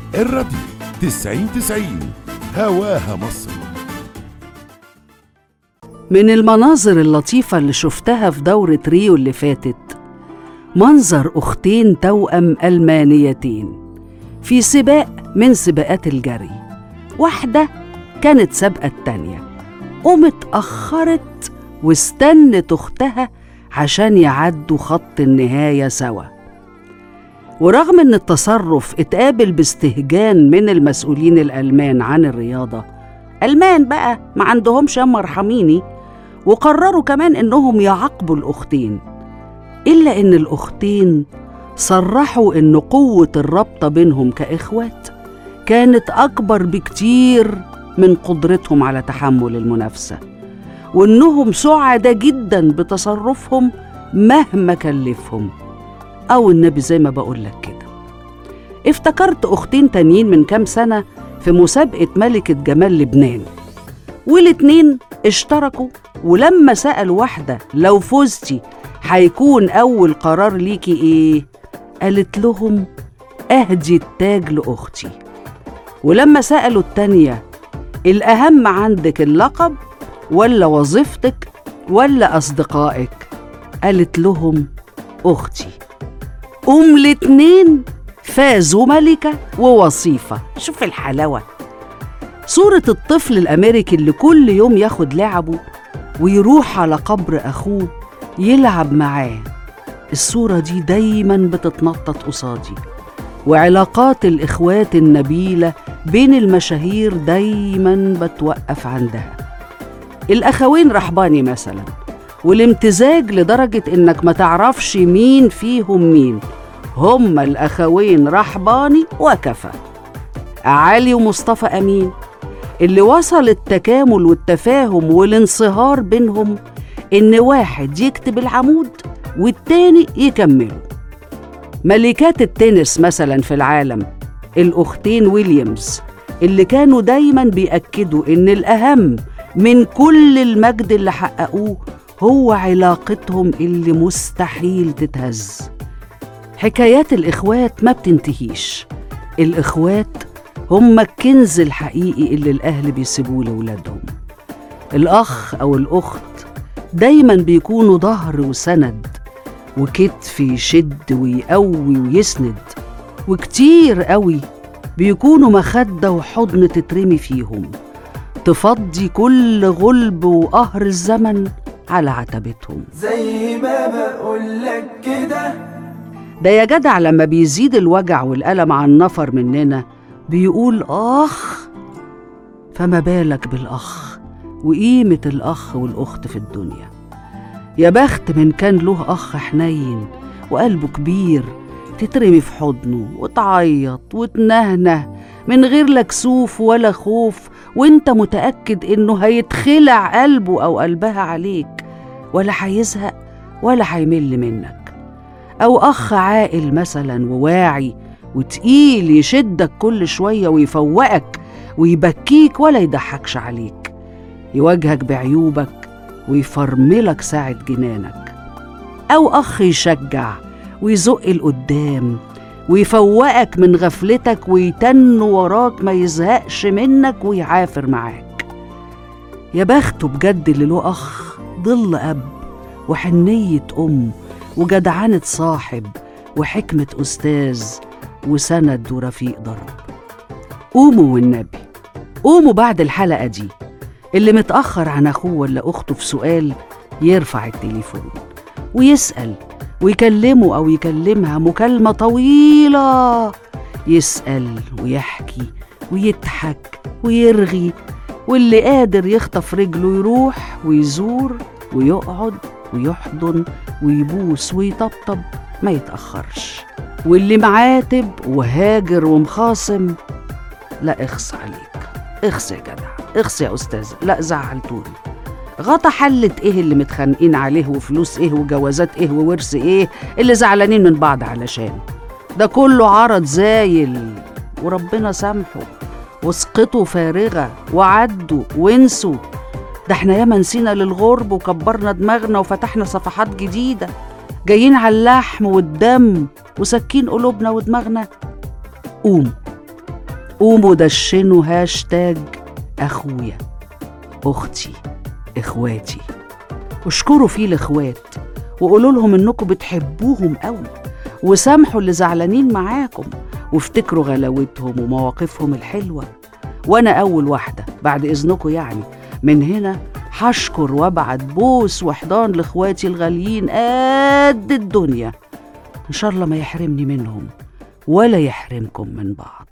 الراديو تسعين تسعين هواها مصر من المناظر اللطيفة اللي شفتها في دورة ريو اللي فاتت منظر أختين توأم ألمانيتين في سباق من سباقات الجري واحدة كانت سابقة التانية قامت أخرت واستنت أختها عشان يعدوا خط النهاية سوا ورغم إن التصرف اتقابل باستهجان من المسؤولين الألمان عن الرياضة ألمان بقى ما عندهمش يا مرحميني وقرروا كمان إنهم يعاقبوا الأختين إلا إن الأختين صرحوا إن قوة الرابطة بينهم كإخوات كانت أكبر بكتير من قدرتهم على تحمل المنافسة وإنهم سعداء جدا بتصرفهم مهما كلفهم أو النبي زي ما بقولك كده افتكرت أختين تانيين من كام سنة في مسابقة ملكة جمال لبنان والاتنين اشتركوا ولما سألوا واحدة لو فزتي هيكون أول قرار ليكي إيه؟ قالت لهم أهدي التاج لأختي ولما سألوا التانية الأهم عندك اللقب ولا وظيفتك ولا أصدقائك قالت لهم أختي أم الاتنين فازوا ملكة ووصيفة شوف الحلاوة صورة الطفل الأمريكي اللي كل يوم ياخد لعبه ويروح على قبر أخوه يلعب معاه الصورة دي دايما بتتنطط قصادي وعلاقات الإخوات النبيلة بين المشاهير دايما بتوقف عندها الأخوين رحباني مثلا والامتزاج لدرجة إنك ما تعرفش مين فيهم مين هما الأخوين رحباني وكفى علي ومصطفى أمين اللي وصل التكامل والتفاهم والانصهار بينهم إن واحد يكتب العمود والتاني يكمله ملكات التنس مثلا في العالم الأختين ويليامز اللي كانوا دايما بيأكدوا إن الأهم من كل المجد اللي حققوه هو علاقتهم اللي مستحيل تتهز حكايات الإخوات ما بتنتهيش الإخوات هم الكنز الحقيقي اللي الأهل بيسيبوه لأولادهم الأخ أو الأخت دايما بيكونوا ظهر وسند وكتف يشد ويقوي ويسند وكتير قوي بيكونوا مخدة وحضن تترمي فيهم تفضي كل غلب وقهر الزمن على عتبتهم زي ما بقولك كده ده يا جدع لما بيزيد الوجع والألم عن نفر مننا بيقول آخ فما بالك بالأخ وقيمة الأخ والأخت في الدنيا يا بخت من كان له أخ حنين وقلبه كبير تترمي في حضنه وتعيط وتنهنه من غير لا كسوف ولا خوف وانت متأكد انه هيتخلع قلبه أو قلبها عليك ولا هيزهق ولا هيمل منك أو أخ عاقل مثلا وواعي وتقيل يشدك كل شوية ويفوقك ويبكيك ولا يضحكش عليك يواجهك بعيوبك ويفرملك ساعة جنانك أو أخ يشجع ويزق لقدام ويفوقك من غفلتك ويتن وراك ما يزهقش منك ويعافر معاك يا بخته بجد اللي له أخ ظل أب وحنية أم وجدعنة صاحب وحكمة أستاذ وسند ورفيق ضرب قوموا والنبي قوموا بعد الحلقة دي اللي متأخر عن أخوه ولا أخته في سؤال يرفع التليفون ويسأل ويكلمه أو يكلمها مكالمة طويلة يسأل ويحكي ويضحك ويرغي واللي قادر يخطف رجله يروح ويزور ويقعد ويحضن ويبوس ويطبطب ما يتأخرش واللي معاتب وهاجر ومخاصم لا اخص عليك اخص يا جدع اخص يا أستاذة لا زعلتوني غطا حلة ايه اللي متخانقين عليه وفلوس ايه وجوازات ايه وورث ايه اللي زعلانين من بعض علشان ده كله عرض زايل وربنا سامحه وسقطوا فارغة وعدوا وانسوا ده احنا ياما نسينا للغرب وكبرنا دماغنا وفتحنا صفحات جديدة جايين على اللحم والدم وسكين قلوبنا ودماغنا قوموا قوموا دشنوا هاشتاج أخويا أختي إخواتي واشكروا فيه الإخوات وقولوا لهم إنكم بتحبوهم قوي وسامحوا اللي زعلانين معاكم وافتكروا غلاوتهم ومواقفهم الحلوة وأنا أول واحدة بعد إذنكم يعني من هنا هشكر وابعت بوس وحضان لاخواتي الغاليين قد الدنيا ان شاء الله ما يحرمني منهم ولا يحرمكم من بعض